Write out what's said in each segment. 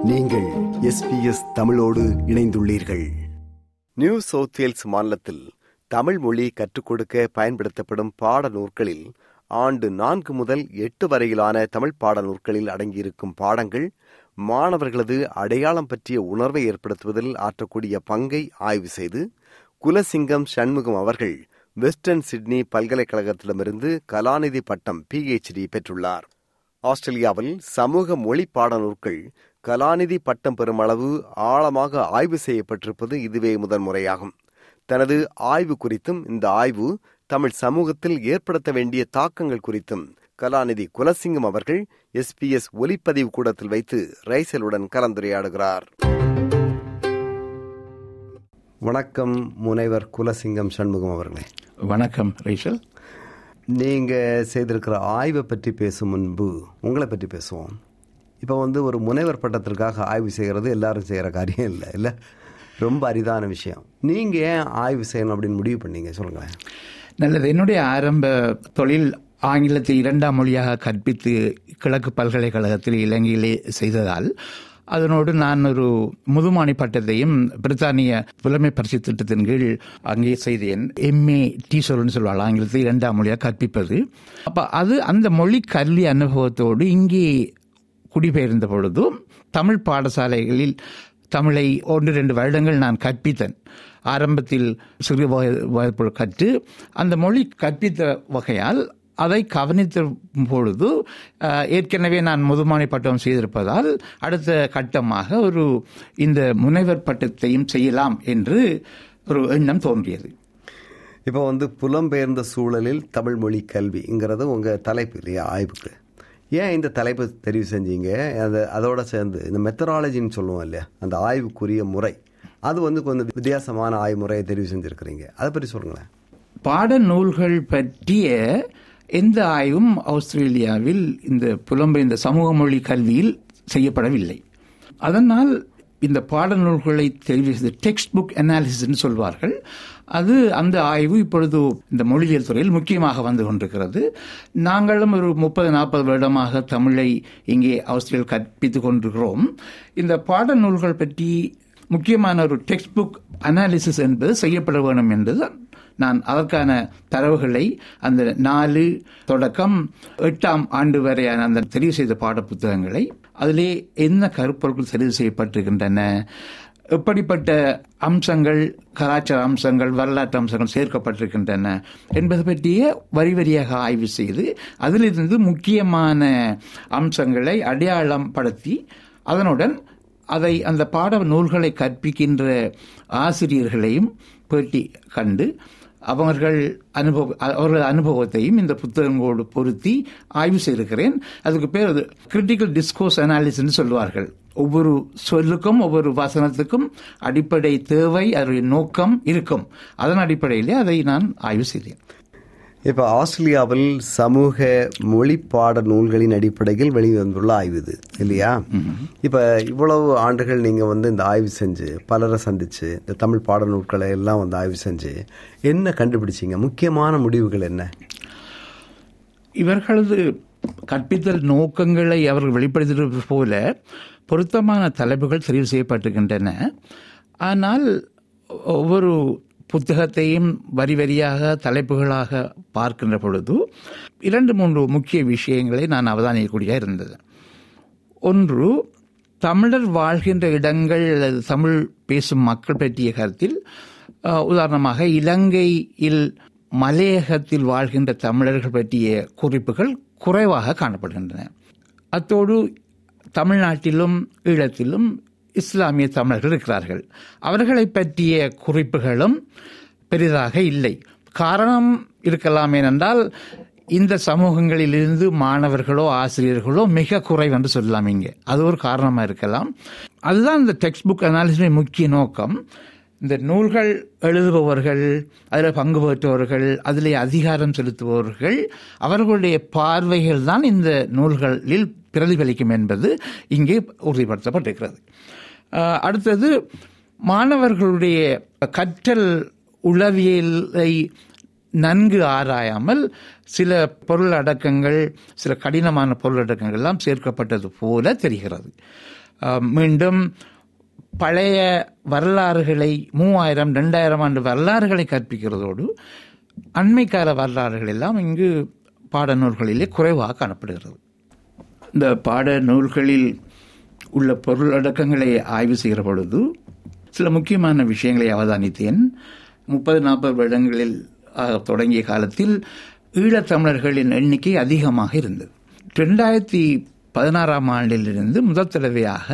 நீங்கள் எஸ்பிஎஸ் தமிழோடு இணைந்துள்ளீர்கள் நியூ சவுத் வேல்ஸ் மாநிலத்தில் தமிழ் மொழி கற்றுக் கொடுக்க பயன்படுத்தப்படும் பாடநூற்களில் ஆண்டு நான்கு முதல் எட்டு வரையிலான தமிழ் பாடநூற்களில் அடங்கியிருக்கும் பாடங்கள் மாணவர்களது அடையாளம் பற்றிய உணர்வை ஏற்படுத்துவதில் ஆற்றக்கூடிய பங்கை ஆய்வு செய்து குலசிங்கம் சண்முகம் அவர்கள் வெஸ்டர்ன் சிட்னி பல்கலைக்கழகத்திடமிருந்து கலாநிதி பட்டம் பிஹெச்டி பெற்றுள்ளார் ஆஸ்திரேலியாவில் சமூக மொழி பாடநூற்கள் கலாநிதி பட்டம் பெறும் அளவு ஆழமாக ஆய்வு செய்யப்பட்டிருப்பது இதுவே முதன் முறையாகும் தனது ஆய்வு குறித்தும் இந்த ஆய்வு தமிழ் சமூகத்தில் ஏற்படுத்த வேண்டிய தாக்கங்கள் குறித்தும் கலாநிதி குலசிங்கம் அவர்கள் எஸ்பிஎஸ் ஒலிப்பதிவு கூடத்தில் வைத்து ரைசலுடன் கலந்துரையாடுகிறார் வணக்கம் முனைவர் குலசிங்கம் சண்முகம் அவர்களே வணக்கம் ரைசல் நீங்க செய்திருக்கிற ஆய்வை பற்றி பேசும் முன்பு உங்களை பற்றி பேசுவோம் இப்போ வந்து ஒரு முனைவர் பட்டத்திற்காக ஆய்வு செய்கிறது எல்லாரும் செய்கிற காரியம் இல்லை இல்லை ரொம்ப அரிதான விஷயம் நீங்க ஏன் ஆய்வு செய்யணும் அப்படின்னு முடிவு பண்ணீங்க சொல்லுங்களேன் நல்லது என்னுடைய ஆரம்ப தொழில் ஆங்கிலத்தை இரண்டாம் மொழியாக கற்பித்து கிழக்கு பல்கலைக்கழகத்தில் இலங்கையிலே செய்ததால் அதனோடு நான் ஒரு முதுமானி பட்டத்தையும் பிரித்தானிய புலமை பரிசு திட்டத்தின் கீழ் அங்கே செய்தேன் எம்ஏ டீச்சர்னு சொல்வாள் ஆங்கிலத்தை இரண்டாம் மொழியாக கற்பிப்பது அப்போ அது அந்த மொழி கல்வி அனுபவத்தோடு இங்கே குடிபெயர்ந்த பொழுதும் தமிழ் பாடசாலைகளில் தமிழை ஒன்று ரெண்டு வருடங்கள் நான் கற்பித்தேன் ஆரம்பத்தில் சிறு வகுப்பு கற்று அந்த மொழி கற்பித்த வகையால் அதை கவனித்த பொழுது ஏற்கனவே நான் முதுமானி பட்டம் செய்திருப்பதால் அடுத்த கட்டமாக ஒரு இந்த முனைவர் பட்டத்தையும் செய்யலாம் என்று ஒரு எண்ணம் தோன்றியது இப்போ வந்து புலம்பெயர்ந்த சூழலில் தமிழ் மொழி கல்விங்கிறது உங்கள் தலைப்பு இல்லையா ஆய்வுக்கு ஏன் இந்த தலைப்பு தெரிவு செஞ்சீங்க அது அதோட சேர்ந்து இந்த மெத்தடாலஜின்னு சொல்லுவோம் இல்லையா அந்த ஆய்வுக்குரிய முறை அது வந்து கொஞ்சம் வித்தியாசமான ஆய்வு முறையை தெரிவு செஞ்சுருக்கிறீங்க அதை பற்றி சொல்லுங்களேன் பாட நூல்கள் பற்றிய எந்த ஆய்வும் ஆஸ்திரேலியாவில் இந்த புலம்பெயர்ந்த சமூக மொழி கல்வியில் செய்யப்படவில்லை அதனால் இந்த பாடநூல்களை தெரிவு செய்து டெக்ஸ்ட் புக் அனாலிசிஸ் சொல்வார்கள் அது அந்த ஆய்வு இப்பொழுது இந்த மொழியியல் துறையில் முக்கியமாக வந்து கொண்டிருக்கிறது நாங்களும் ஒரு முப்பது நாற்பது வருடமாக தமிழை இங்கே ஆஸ்திரேலியா கற்பித்துக் கொண்டிருக்கிறோம் இந்த பாடநூல்கள் பற்றி முக்கியமான ஒரு டெக்ஸ்ட் புக் அனாலிசிஸ் என்பது செய்யப்பட வேண்டும் என்பது நான் அதற்கான தரவுகளை அந்த நாலு தொடக்கம் எட்டாம் ஆண்டு வரையான அந்த தெரிவு செய்த பாட புத்தகங்களை அதிலே என்ன கருப்பொருட்கள் தெரிவு செய்யப்பட்டிருக்கின்றன எப்படிப்பட்ட அம்சங்கள் கலாச்சார அம்சங்கள் வரலாற்று அம்சங்கள் சேர்க்கப்பட்டிருக்கின்றன என்பது பற்றிய வரி வரியாக ஆய்வு செய்து அதிலிருந்து முக்கியமான அம்சங்களை அடையாளம் படுத்தி அதனுடன் அதை அந்த பாட நூல்களை கற்பிக்கின்ற ஆசிரியர்களையும் பேட்டி கண்டு அவர்கள் அனுபவ அவர்கள் அனுபவத்தையும் இந்த புத்தகங்களோடு பொருத்தி ஆய்வு செய்திருக்கிறேன் அதுக்கு பேர் அது கிரிட்டிக்கல் டிஸ்கோஸ் அனாலிசிஸ் சொல்வார்கள் ஒவ்வொரு சொல்லுக்கும் ஒவ்வொரு வசனத்துக்கும் அடிப்படை தேவை அதனுடைய நோக்கம் இருக்கும் அதன் அடிப்படையிலே அதை நான் ஆய்வு செய்தேன் இப்போ ஆஸ்திரேலியாவில் சமூக மொழி பாட நூல்களின் அடிப்படையில் வெளிவந்துள்ள ஆய்வு இது இல்லையா இப்போ இவ்வளவு ஆண்டுகள் நீங்கள் வந்து இந்த ஆய்வு செஞ்சு பலரை சந்திச்சு இந்த தமிழ் பாட நூல்களை எல்லாம் வந்து ஆய்வு செஞ்சு என்ன கண்டுபிடிச்சிங்க முக்கியமான முடிவுகள் என்ன இவர்களது கற்பித்தல் நோக்கங்களை அவர்கள் வெளிப்படுத்துவது போல பொருத்தமான தலைப்புகள் தெரிவு செய்யப்பட்டிருக்கின்றன ஆனால் ஒவ்வொரு புத்தகத்தையும் வரி வரியாக தலைப்புகளாக பார்க்கின்ற பொழுது இரண்டு மூன்று முக்கிய விஷயங்களை நான் அவதானிக்கக்கூடிய இருந்தது ஒன்று தமிழர் வாழ்கின்ற இடங்கள் அல்லது தமிழ் பேசும் மக்கள் பற்றிய கருத்தில் உதாரணமாக இலங்கையில் மலையகத்தில் வாழ்கின்ற தமிழர்கள் பற்றிய குறிப்புகள் குறைவாக காணப்படுகின்றன அத்தோடு தமிழ்நாட்டிலும் ஈழத்திலும் இஸ்லாமிய தமிழர்கள் இருக்கிறார்கள் அவர்களை பற்றிய குறிப்புகளும் பெரிதாக இல்லை காரணம் இருக்கலாம் ஏனென்றால் இந்த சமூகங்களிலிருந்து மாணவர்களோ ஆசிரியர்களோ மிக குறைவு என்று சொல்லலாம் இங்கே அது ஒரு காரணமாக இருக்கலாம் அதுதான் இந்த டெக்ஸ்ட் புக் அனாலிசிஸ் முக்கிய நோக்கம் இந்த நூல்கள் எழுதுபவர்கள் அதில் பங்கு பெற்றவர்கள் அதில் அதிகாரம் செலுத்துபவர்கள் அவர்களுடைய பார்வைகள் தான் இந்த நூல்களில் பிரதிபலிக்கும் என்பது இங்கே உறுதிப்படுத்தப்பட்டிருக்கிறது அடுத்தது மாணவர்களுடைய கற்றல் உளவியலை நன்கு ஆராயாமல் சில பொருள் அடக்கங்கள் சில கடினமான பொருள் அடக்கங்கள் எல்லாம் சேர்க்கப்பட்டது போல தெரிகிறது அஹ், மீண்டும் பழைய வரலாறுகளை மூவாயிரம் ரெண்டாயிரம் ஆண்டு வரலாறுகளை கற்பிக்கிறதோடு அண்மைக்கால வரலாறுகள் எல்லாம் இங்கு பாடநூல்களிலே குறைவாக காணப்படுகிறது இந்த பாட நூல்களில் உள்ள பொருளடக்கங்களை ஆய்வு செய்கிற பொழுது சில முக்கியமான விஷயங்களை அவதானித்தேன் முப்பது நாற்பது வருடங்களில் ஆக தொடங்கிய காலத்தில் ஈழத்தமிழர்களின் எண்ணிக்கை அதிகமாக இருந்தது ரெண்டாயிரத்தி பதினாறாம் ஆண்டிலிருந்து முதல் தடவையாக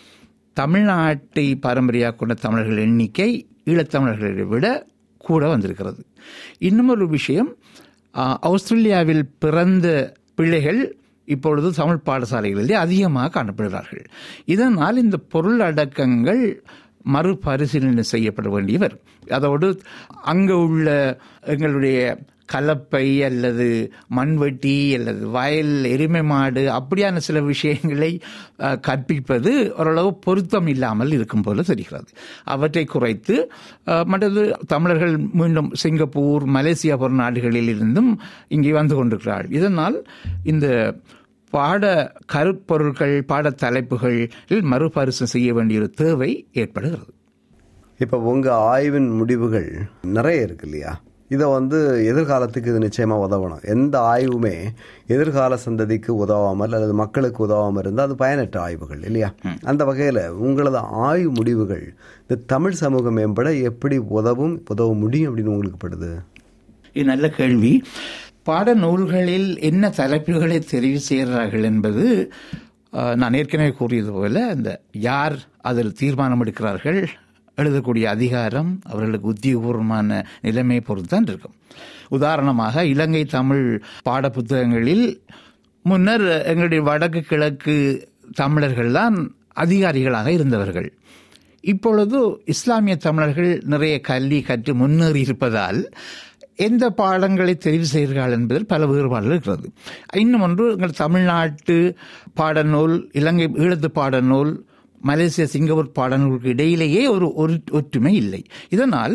தமிழ்நாட்டை பாரம்பரியாக கொண்ட தமிழர்கள் எண்ணிக்கை ஈழத்தமிழர்களை விட கூட வந்திருக்கிறது இன்னும் ஒரு விஷயம் ஆ, ஆஸ்திரேலியாவில் பிறந்த பிள்ளைகள் இப்பொழுது தமிழ் பாடசாலைகளிலே அதிகமாக காணப்படுகிறார்கள் இதனால் இந்த பொருள் அடக்கங்கள் மறுபரிசீலனை செய்யப்பட வேண்டியவர் அதோடு அங்கு உள்ள எங்களுடைய கலப்பை அல்லது மண்வெட்டி அல்லது வயல் எருமை மாடு அப்படியான சில விஷயங்களை அஹ், கற்பிப்பது ஓரளவு பொருத்தம் இல்லாமல் இருக்கும் போல தெரிகிறது அவற்றை குறைத்து அஹ், மற்றது தமிழர்கள் மீண்டும் சிங்கப்பூர் மலேசியா போன்ற நாடுகளில் இருந்தும் இங்கே வந்து கொண்டிருக்கிறார்கள் இதனால் இந்த பாட கருப்பொருட்கள் பாட தலைப்புகளில் மறுபரிசு செய்ய வேண்டிய ஒரு தேவை ஏற்படுகிறது இப்போ உங்கள் ஆய்வின் முடிவுகள் நிறைய இருக்கு இல்லையா இதை வந்து எதிர்காலத்துக்கு இது நிச்சயமாக உதவணும் எந்த ஆய்வுமே எதிர்கால சந்ததிக்கு உதவாமல் அல்லது மக்களுக்கு உதவாமல் இருந்தால் அது பயனற்ற ஆய்வுகள் இல்லையா அந்த வகையில் உங்களது ஆய்வு முடிவுகள் இந்த தமிழ் சமூகம் மேம்பட எப்படி உதவும் உதவ முடியும் அப்படின்னு உங்களுக்கு படுது இது நல்ல கேள்வி பாடநூல்களில் என்ன தலைப்புகளை தெரிவு செய்கிறார்கள் என்பது அஹ், நான் ஏற்கனவே கூறியது போல அந்த யார் அதில் தீர்மானம் எடுக்கிறார்கள் எழுதக்கூடிய அதிகாரம் அவர்களுக்கு உத்தியோகபூர்வமான நிலைமையை பொறுத்தான் இருக்கும் உதாரணமாக இலங்கை தமிழ் பாடப்புத்தகங்களில் முன்னர் எங்களுடைய வடக்கு கிழக்கு தமிழர்கள் தான் அதிகாரிகளாக இருந்தவர்கள் இப்பொழுது இஸ்லாமிய தமிழர்கள் நிறைய கல்வி கற்று முன்னேறி இருப்பதால் எந்த பாடங்களை தெரிவு செய்கிறார்கள் என்பதில் பல வேறுபாடுகள் இருக்கிறது இன்னும் ஒன்று எங்கள் தமிழ்நாட்டு பாடநூல் இலங்கை ஈழத்து பாடநூல் மலேசிய சிங்கப்பூர் பாடநூலுக்கு இடையிலேயே ஒரு ஒரு ஒற்றுமை இல்லை இதனால்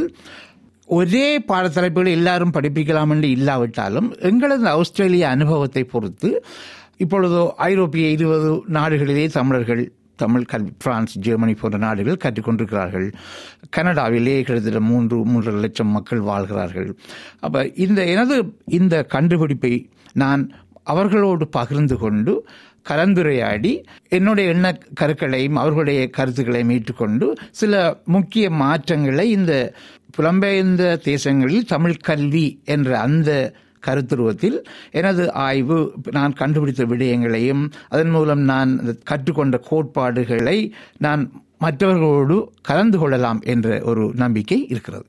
ஒரே பாடத்தலைப்புகளை எல்லாரும் படிப்பிக்கலாம் என்று இல்லாவிட்டாலும் எங்களது ஆஸ்திரேலிய அனுபவத்தை பொறுத்து இப்பொழுது ஐரோப்பிய இருபது நாடுகளிலே தமிழர்கள் தமிழ் கல்வி பிரான்ஸ் ஜெர்மனி போன்ற நாடுகள் கற்றுக்கொண்டிருக்கிறார்கள் கனடாவிலே கிட்டத்தட்ட மூன்று மூன்றரை லட்சம் மக்கள் வாழ்கிறார்கள் அப்ப இந்த எனது இந்த கண்டுபிடிப்பை நான் அவர்களோடு பகிர்ந்து கொண்டு கலந்துரையாடி என்னுடைய எண்ண கருக்களையும் அவர்களுடைய கருத்துக்களையும் ஏற்றுக்கொண்டு சில முக்கிய மாற்றங்களை இந்த புலம்பெயர்ந்த தேசங்களில் தமிழ் கல்வி என்ற அந்த கருத்துருவத்தில் எனது ஆய்வு நான் கண்டுபிடித்த விடயங்களையும் அதன் மூலம் நான் கற்றுக்கொண்ட கோட்பாடுகளை நான் மற்றவர்களோடு கலந்து கொள்ளலாம் என்ற ஒரு நம்பிக்கை இருக்கிறது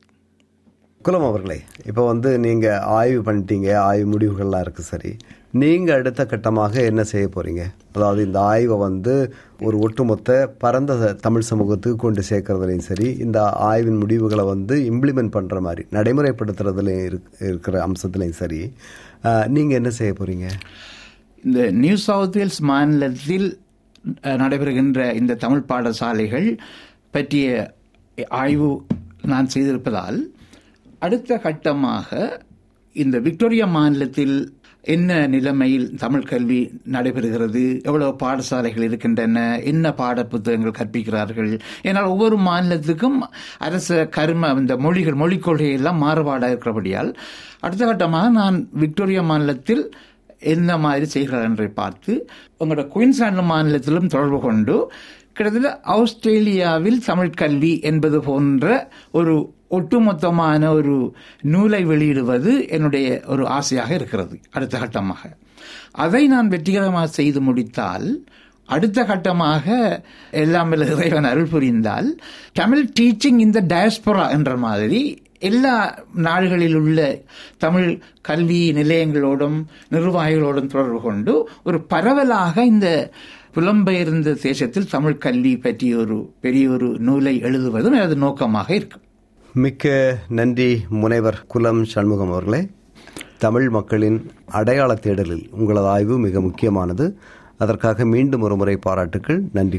குலம் அவர்களே இப்போ வந்து நீங்கள் ஆய்வு பண்ணிட்டீங்க ஆய்வு முடிவுகள்லாம் இருக்கு சரி நீங்கள் அடுத்த கட்டமாக என்ன செய்ய போறீங்க அதாவது இந்த ஆய்வை வந்து ஒரு ஒட்டுமொத்த பரந்த தமிழ் சமூகத்துக்கு கொண்டு சேர்க்கறதுலையும் சரி இந்த ஆய்வின் முடிவுகளை வந்து இம்ப்ளிமெண்ட் பண்ணுற மாதிரி நடைமுறைப்படுத்துறதுலையும் இருக்- இருக்கிற அம்சத்துலையும் சரி நீங்கள் என்ன செய்ய போறீங்க இந்த நியூ சவுத் வேல்ஸ் மாநிலத்தில் அஹ், நடைபெறுகின்ற இந்த தமிழ் பாடசாலைகள் பற்றிய ஆய்வு நான் செய்திருப்பதால் அடுத்த கட்டமாக இந்த விக்டோரியா மாநிலத்தில் என்ன நிலைமையில் தமிழ் கல்வி நடைபெறுகிறது எவ்வளவு பாடசாலைகள் இருக்கின்றன என்ன பாட புத்தகங்கள் கற்பிக்கிறார்கள் ஏன்னால் ஒவ்வொரு மாநிலத்துக்கும் அரச கர்ம இந்த மொழிகள் மொழிக் கொள்கை எல்லாம் மாறுபாடாக இருக்கிறபடியால் அடுத்த கட்டமாக நான் விக்டோரியா மாநிலத்தில் என்ன மாதிரி செய்கிறார்கள் என்பதை பார்த்து உங்களோட குயின்ஸ்லாந்து மாநிலத்திலும் தொடர்பு கொண்டு கிட்டத்தட்ட ஆஸ்திரேலியாவில் தமிழ் கல்வி என்பது போன்ற ஒரு ஒட்டுமொத்தமான ஒரு நூலை வெளியிடுவது என்னுடைய ஒரு ஆசையாக இருக்கிறது அடுத்த கட்டமாக அதை நான் வெற்றிகரமாக செய்து முடித்தால் அடுத்த கட்டமாக எல்லாம் வல்ல இறைவன் அருள் புரிந்தால் தமிழ் டீச்சிங் இந்த டயஸ்பொரா என்ற மாதிரி எல்லா நாடுகளில் உள்ள தமிழ் கல்வி நிலையங்களோடும் நிர்வாகிகளோடும் தொடர்பு கொண்டு ஒரு பரவலாக இந்த புலம்பெயர்ந்த தேசத்தில் தமிழ் கல்வி பற்றிய ஒரு பெரிய ஒரு நூலை எழுதுவதும் எனது நோக்கமாக இருக்கும் மிக்க நன்றி முனைவர் குலம் சண்முகம் அவர்களே தமிழ் மக்களின் அடையாள தேடலில் உங்களது ஆய்வு மிக முக்கியமானது அதற்காக மீண்டும் ஒரு முறை பாராட்டுக்கள் நன்றிகள்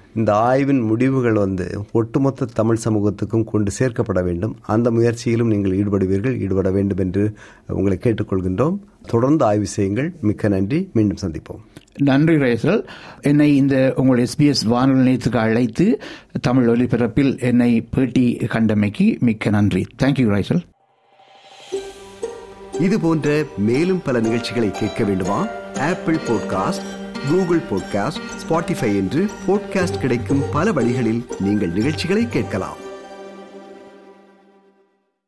இந்த ஆய்வின் முடிவுகள் வந்து ஒட்டுமொத்த தமிழ் சமூகத்துக்கும் கொண்டு சேர்க்கப்பட வேண்டும் அந்த முயற்சியிலும் நீங்கள் ஈடுபடுவீர்கள் ஈடுபட வேண்டும் என்று உங்களை கேட்டுக்கொள்கின்றோம் தொடர்ந்து ஆய்வு செய்யுங்கள் மிக்க நன்றி மீண்டும் சந்திப்போம் நன்றி ரேசல் என்னை இந்த உங்கள் எஸ்பிஎஸ் வானொலி நிலையத்துக்கு அழைத்து தமிழ் ஒலிபரப்பில் என்னை பேட்டி கண்டமைக்கு மிக்க நன்றி தேங்க்யூ ரேசல் இது போன்ற மேலும் பல நிகழ்ச்சிகளை கேட்க வேண்டுமா Apple podcast Google podcast Spotify என்று பாட்காஸ்ட் கிடைக்கும் பல வழிகளில் நீங்கள் நிகழ்ச்சிகளை கேட்கலாம்